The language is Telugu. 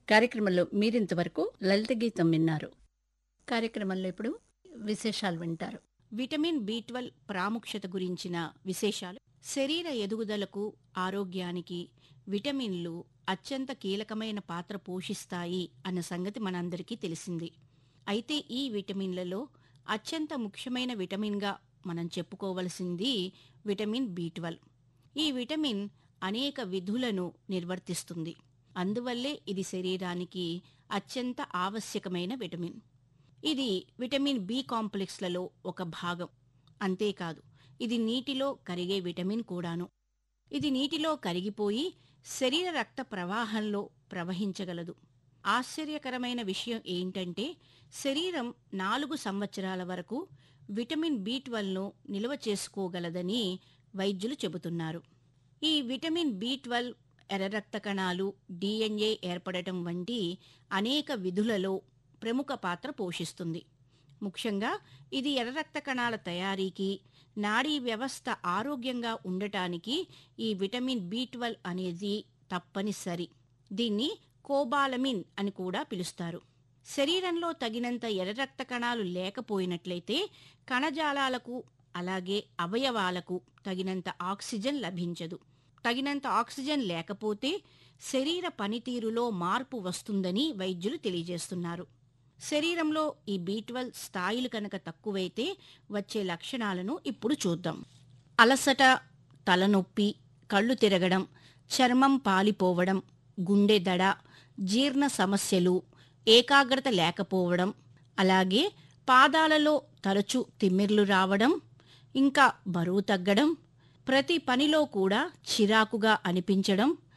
కార్యక్రమంలో మీరింతవరకు లలిత గీతం విన్నారు కార్యక్రమంలో ఇప్పుడు విశేషాలు వింటారు విటమిన్ బి ట్వెల్వ్ ప్రాముఖ్యత గురించిన విశేషాలు శరీర ఎదుగుదలకు ఆరోగ్యానికి విటమిన్లు అత్యంత కీలకమైన పాత్ర పోషిస్తాయి అన్న సంగతి మనందరికీ తెలిసింది అయితే ఈ విటమిన్లలో అత్యంత ముఖ్యమైన విటమిన్గా మనం చెప్పుకోవలసింది విటమిన్ బి ట్వెల్వ్ ఈ విటమిన్ అనేక విధులను నిర్వర్తిస్తుంది అందువల్లే ఇది శరీరానికి అత్యంత ఆవశ్యకమైన విటమిన్ ఇది విటమిన్ బి కాంప్లెక్స్లలో ఒక భాగం అంతేకాదు ఇది నీటిలో కరిగే విటమిన్ కూడాను ఇది నీటిలో కరిగిపోయి శరీర రక్త ప్రవాహంలో ప్రవహించగలదు ఆశ్చర్యకరమైన విషయం ఏంటంటే శరీరం నాలుగు సంవత్సరాల వరకు విటమిన్ బి ట్వెల్వ్ను నిల్వ చేసుకోగలదని వైద్యులు చెబుతున్నారు ఈ విటమిన్ బి ట్వెల్వ్ ఎర్ర రక్త కణాలు డిఎన్ఏ ఏర్పడటం వంటి అనేక విధులలో ప్రముఖ పాత్ర పోషిస్తుంది ముఖ్యంగా ఇది ఎర్ర రక్త కణాల తయారీకి నాడీ వ్యవస్థ ఆరోగ్యంగా ఉండటానికి ఈ విటమిన్ బి ట్వెల్వ్ అనేది తప్పనిసరి దీన్ని కోబాలమిన్ అని కూడా పిలుస్తారు శరీరంలో తగినంత ఎర్ర రక్త కణాలు లేకపోయినట్లయితే కణజాలాలకు అలాగే అవయవాలకు తగినంత ఆక్సిజన్ లభించదు తగినంత ఆక్సిజన్ లేకపోతే శరీర పనితీరులో మార్పు వస్తుందని వైద్యులు తెలియజేస్తున్నారు శరీరంలో ఈ బి ట్వెల్వ్ స్థాయిలు కనుక తక్కువైతే వచ్చే లక్షణాలను ఇప్పుడు చూద్దాం అలసట తలనొప్పి కళ్ళు తిరగడం చర్మం పాలిపోవడం గుండె దడ జీర్ణ సమస్యలు ఏకాగ్రత లేకపోవడం అలాగే పాదాలలో తరచు తిమ్మిర్లు రావడం ఇంకా బరువు తగ్గడం ప్రతి పనిలో కూడా చిరాకుగా అనిపించడం